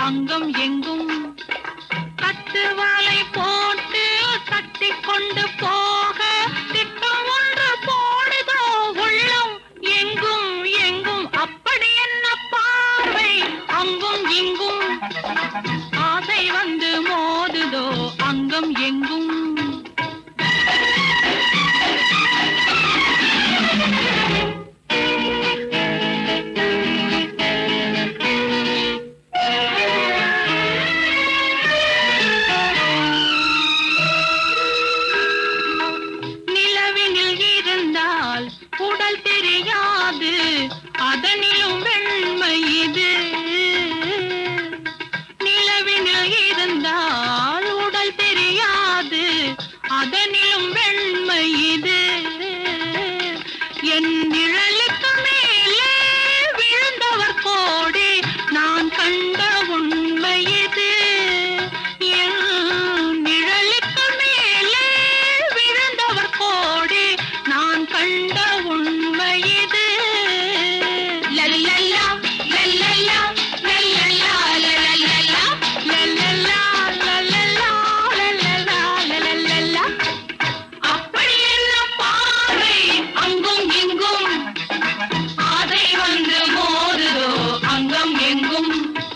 அங்கம் எங்கும் கட்டுவாலை போட்டு கட்டி கொண்டு போக திட்டம் ஒன்று போடுதோ உள்ளம் எங்கும் எங்கும் அப்படி என்ன பார்வை அங்கும் இங்கும் ஆசை வந்து மோதுதோ அங்கம் எங்கும் நிலவினில் இருந்தால் உடல் தெரியாது அதனிலும் வெண்மை இது நிலவினில் இருந்தால் உடல் தெரியாது அதனிலும் வெண்மை இது என் நிழலுக்கு மேலே விழுந்தவர் கோடி நான் கண்ட உண்மை இது என் நிழலுக்கு மேலே விழுந்தவர் கோடி நான் கண்ட உண்மை இது லல்லல்லா, லல்லல்லா, லல்லல்லா, லல்லல்லா, லல்லல்லா, லல்லல்லா, லல்லல்லா, லல்லல்லா. அப்படி என்ன பார்வை அங்கும் இங்கும் ஆதை வந்து மோதுதோ அங்கம் எங்கும்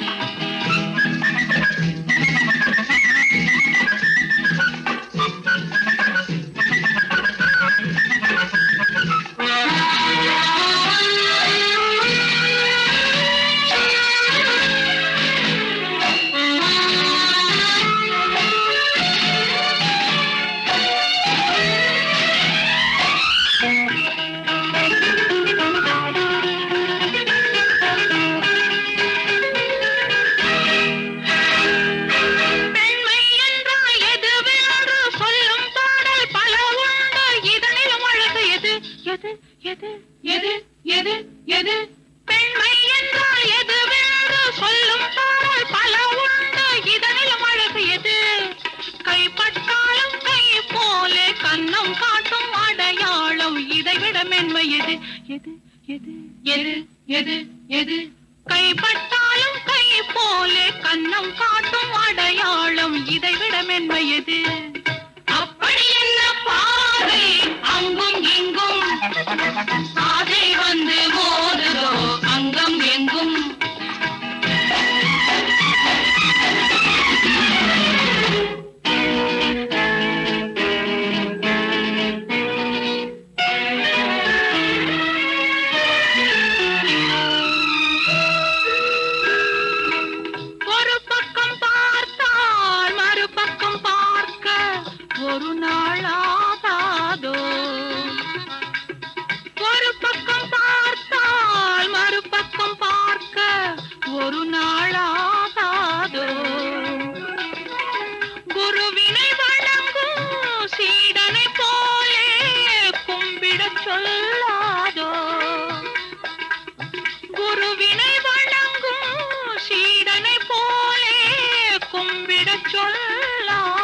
பெண்மை என்றால் எதுவென்று சொல்லும் பாடல் பல உண்டு இதனிலும் அழகு எது எது எது எது எது எது பெண்மை என்றால் எதுவென்று சொல்லும் பாடல் பல உண்டு இதனிலும் அழகு எது கைப்பட்டாலும் கை போல கன்னம் காட்டும் அடையாளம் இதைவிட மென்மை எது எது எது எது எது எது கைப்பட்டாலும் கை போல கன்னம் காட்டும் அடையாளம் இதைவிட மென்மை எது அப்படி என்ன பாதை அங்கும் இங்கும் ஆதை வந்து மோதுதோ அங்கம் எங்கும் ஒரு பக்கம் பார்த்தால் மறுபக்கம் பார்க்க ஒரு நாள் ஆகாதோ ஒரு பக்கம் பார்த்தால் மறுபக்கம் பார்க்க ஒரு நாள் ஆகாதோ குருவினை வணங்கும் சீடனை போலே கும்பிடச் சொல்லாதோ குருவினை வணங்கும் சீடனை போலே கும்பிடச் சொல்லாதோ